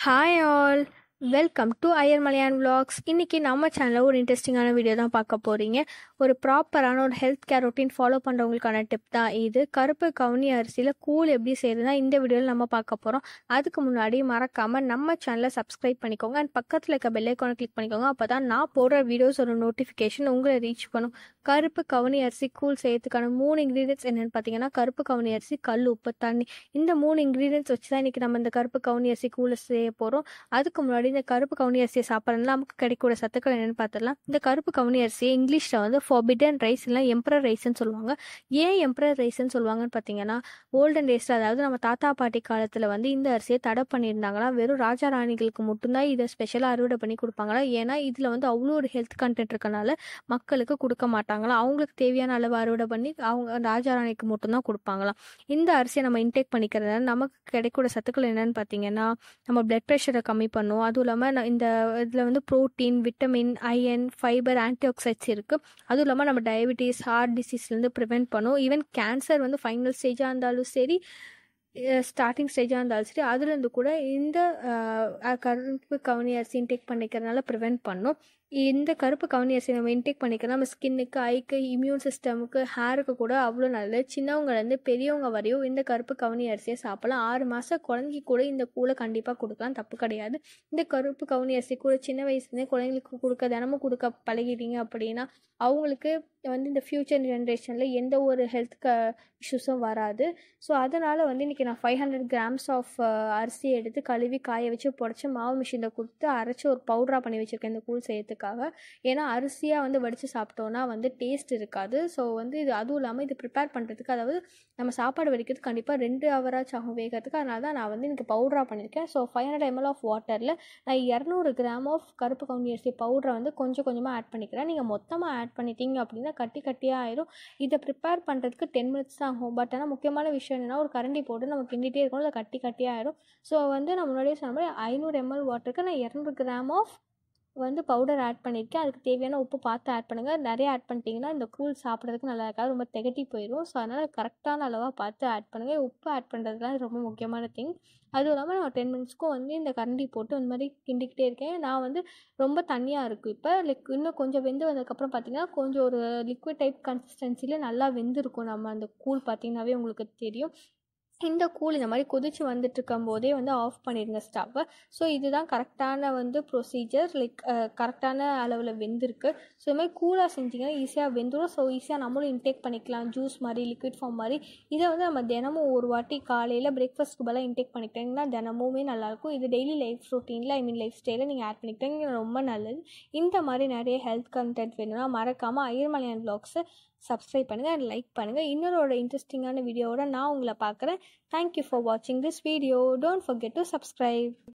hi all welcome to Iyer Malaiyan vlogs இன்றைக்கி நம்ம சேனலில் ஒரு இன்ட்ரெஸ்டிங்கான வீடியோ தான் பார்க்க போகிறீங்க ஒரு ப்ராப்பரான ஒரு ஹெல்த் கேர் ரொட்டீன் ஃபாலோ பண்ணுறவங்களுக்கான டிப் தான் இது கருப்பு கவுனி அரிசியில் கூழ் எப்படி செய்யறதுனா இந்த வீடியோவில் நம்ம பார்க்க போகிறோம் அதுக்கு முன்னாடி மறக்காமல் நம்ம சேனலை சப்ஸ்கிரைப் பண்ணிக்கோங்க அண்ட் பக்கத்தில் இருக்க பெல்லைக்கானை கிளிக் பண்ணிக்கோங்க அப்போ தான் நான் போடுற வீடியோஸ் ஒரு நோட்டிஃபிகேஷன் உங்களை ரீச் பண்ணும் கருப்பு கவுனி அரிசி கூழ் செய்யறதுக்கான மூணு இன்க்ரீடியன்ஸ் என்னென்னு பார்த்தீங்கன்னா கருப்பு கவுனி அரிசி கல் உப்பு தண்ணி இந்த மூணு இன்க்ரீடியன்ஸ் வச்சு தான் இன்றைக்கி நம்ம இந்த கருப்பு கவுனி அரிசி கூழ் செய்ய போகிறோம் அதுக்கு முன்னாடி இந்த கருப்பு கவுனி அரிசியை சாப்பிட்றதுனால நமக்கு கிடைக்கூட சத்துக்கள் என்னென்னு பார்த்துடலாம் இந்த கருப்பு கவுனி அரிசியை இங்கிலீஷில் வந்து ஃபார்பிடன் ரைஸ் இல்லை எம்பரர் ரைஸ்ன்னு சொல்லுவாங்க ஏன் எம்பரர் ரைஸ்ன்னு சொல்லுவாங்கன்னு பார்த்தீங்கன்னா ஓல்டன் டேஸில் அதாவது நம்ம தாத்தா பாட்டி காலத்தில் வந்து இந்த அரிசியை தடை பண்ணியிருந்தாங்களா வெறும் ராஜா ராணிகளுக்கு மட்டும்தான் இதை ஸ்பெஷலாக அறுவடை பண்ணி கொடுப்பாங்களா ஏன்னா இதில் வந்து அவ்வளோ ஒரு ஹெல்த் கண்டென்ட் இருக்கனால மக்களுக்கு கொடுக்க மாட்டாங்களா அவங்களுக்கு தேவையான அளவு அறுவடை பண்ணி அவங்க ராஜா ராணிக்கு மட்டும்தான் கொடுப்பாங்களாம் இந்த அரிசியை நம்ம இன்டேக் பண்ணிக்கிறதுனால நமக்கு கிடைக்கூட சத்துக்கள் என்னன்னு பார்த்தீங்கன்னா நம்ம பிளட் ப்ரெஷரை கம்மி பண்ணும் அதுவும் இல்லாமல் இந்த இதில் வந்து protein vitamin iron fibre antioxidants இருக்குது அதுவும் இல்லாமல் நம்ம டயபிட்டிஸ் ஹார்ட் டிசீஸ்லேருந்து ப்ரிவெண்ட் பண்ணும் ஈவன் கேன்சர் வந்து ஃபைனல் ஸ்டேஜாக இருந்தாலும் சரி ஸ்டார்டிங் ஸ்டேஜாக இருந்தாலும் சரி அதுலேருந்து கூட இந்த அஹ், கருப்பு கவுனி அரிசி இன்டேக் பண்ணிக்கிறதுனால ப்ரிவெண்ட் பண்ணும் இந்த கருப்பு கவுனி அரிசி நம்ம இன்டேக் பண்ணிக்கிறோம் நம்ம ஸ்கின்னுக்கு ஐக்கு இம்யூன் சிஸ்டமுக்கு ஹேருக்கு கூட அவ்வளோ நல்லது சின்னவங்கலேருந்து பெரியவங்க வரையும் இந்த கருப்பு கவுனி அரிசியை சாப்பிடலாம் ஆறு மாதம் குழந்தைக்கு கூட இந்த கூழை கண்டிப்பாக கொடுக்கலாம் தப்பு கிடையாது இந்த கருப்பு கவுனி அரிசி கூட சின்ன வயசுலேருந்தே குழந்தைங்களுக்கு கொடுக்க தினமும் கொடுக்க பழகிட்டீங்க அப்படின்னா அவங்களுக்கு வந்து இந்த ஃப்யூச்சர் ஜென்ரேஷனில் எந்த ஒரு ஹெல்த் க இஷ்யூஸும் வராது ஸோ அதனால் வந்து இன்றைக்கி நான் ஃபைவ் ஹண்ட்ரட் கிராம்ஸ் ஆஃப் அரிசி எடுத்து கழுவி காய வச்சு புடச்சி மாவு மிஷினில் கொடுத்து அரைச்சி ஒரு பவுடராக பண்ணி வச்சுருக்கேன் இந்த கூழ் செய்யறதுக்காக ஏன்னா அரிசியாக வந்து வடித்து சாப்பிட்டோன்னா வந்து டேஸ்ட் இருக்காது ஸோ வந்து இது அதுவும் இல்லாமல் இது ப்ரிப்பேர் பண்ணுறதுக்கு அதாவது நம்ம சாப்பாடு வடிக்கிறதுக்கு கண்டிப்பாக ரெண்டு ஹவராச்சும் ஆகும் வேகிறதுக்கு அதனால தான் நான் வந்து எனக்கு பவுடராக பண்ணியிருக்கேன் so five hundred ml of வாட்டரில் நான் இரநூறு கிராம் ஆஃப் கருப்பு கவுனி அரிசி பவுடரை வந்து கொஞ்சம் கொஞ்சமாக ஆட் பண்ணிக்கிறேன் நீங்கள் மொத்தமாக ஆட் பண்ணிட்டீங்க அப்படின்னா கட்டி கட்டியாக ஆயிரும் இதை ப்ரிப்பேர் பண்ணுறதுக்கு டென் மினிட்ஸ் தான் ஆகும் பட் ஆனால் முக்கியமான விஷயம் என்னென்னா ஒரு கரண்டி போட்டு நம்ம கிண்டிகிட்டே இருக்கணும் இல்லை கட்டி கட்டியாக ஆயிரும் ஸோ வந்து நான் முன்னாடியே சொன்ன மாதிரி ஐநூறு எம்எல் வாட்டருக்கு நான் இரநூறு கிராம் ஆஃப் வந்து பவுடர் ஆட் பண்ணியிருக்கேன் அதுக்கு தேவையான உப்பு பார்த்து ஆட் பண்ணுங்கள் நிறைய ஆட் பண்ணிட்டீங்கன்னா இந்த கூழ் சாப்பிட்றதுக்கு நல்லா இருக்காது ரொம்ப திகட்டி போயிடும் ஸோ அதனால் கரெக்டான அளவாக பார்த்து ஆட் பண்ணுங்கள் உப்பு ஆட் பண்ணுறதுலாம் ரொம்ப முக்கியமான திங் அதுவும் இல்லாமல் நான் டென் மினிட்ஸ்க்கும் வந்து இந்த கரண்டி போட்டு இந்த மாதிரி கிண்டிக்கிட்டே இருக்கேன் நான் வந்து ரொம்ப தண்ணியாக இருக்குது இப்போ லைக் இன்னும் கொஞ்சம் வெந்து வந்ததுக்கப்புறம் பார்த்தீங்கன்னா கொஞ்சம் ஒரு லிக்விட் டைப் கன்சிஸ்டன்சியில் நல்லா வெந்திருக்கும் நம்ம அந்த கூழ் பார்த்தீங்கன்னாவே உங்களுக்கு தெரியும் இந்த கூழ் இந்த மாதிரி கொதிச்சு வந்துட்டு இருக்கும் போதே வந்து ஆஃப் பண்ணிடுங்க ஸ்டவ்வை ஸோ இதுதான் கரெக்டான வந்து ப்ரொசீஜர் லைக் கரெக்டான அளவில் வெந்திருக்கு ஸோ இது மாதிரி கூலாக செஞ்சிங்கன்னா ஈஸியாக வெந்துடும் ஸோ ஈஸியாக நம்மளும் இன்டேக் பண்ணிக்கலாம் ஜூஸ் மாதிரி லிக்விட் ஃபார்ம் மாதிரி இதை வந்து நம்ம தினமும் ஒரு வாட்டி காலையில் பிரேக்ஃபாஸ்ட்க்கு பதிலாக இன்டேக் பண்ணிக்கிட்டிங்கன்னா தினமுமே நல்லாயிருக்கும் இது டெய்லி லைஃப் ரொட்டீனில் ஐ மீன் லைஃப் ஸ்டைலில் நீங்கள் ஆட் பண்ணிக்கிட்டீங்க ரொம்ப நல்லது இந்த மாதிரி நிறைய ஹெல்த் கண்டென்ட் வேணும்னா மறக்காமல் ஐயர்மலையான் வ்ளாக்ஸை சப்ஸ்கிரைப் பண்ணுங்கள் அண்ட் லைக் பண்ணுங்கள் இன்னொரு இன்ட்ரெஸ்டிங்கான வீடியோவோட நான் உங்களை பார்க்குறேன் தேங்க்யூ ஃபார் வாட்சிங் this video don't forget to subscribe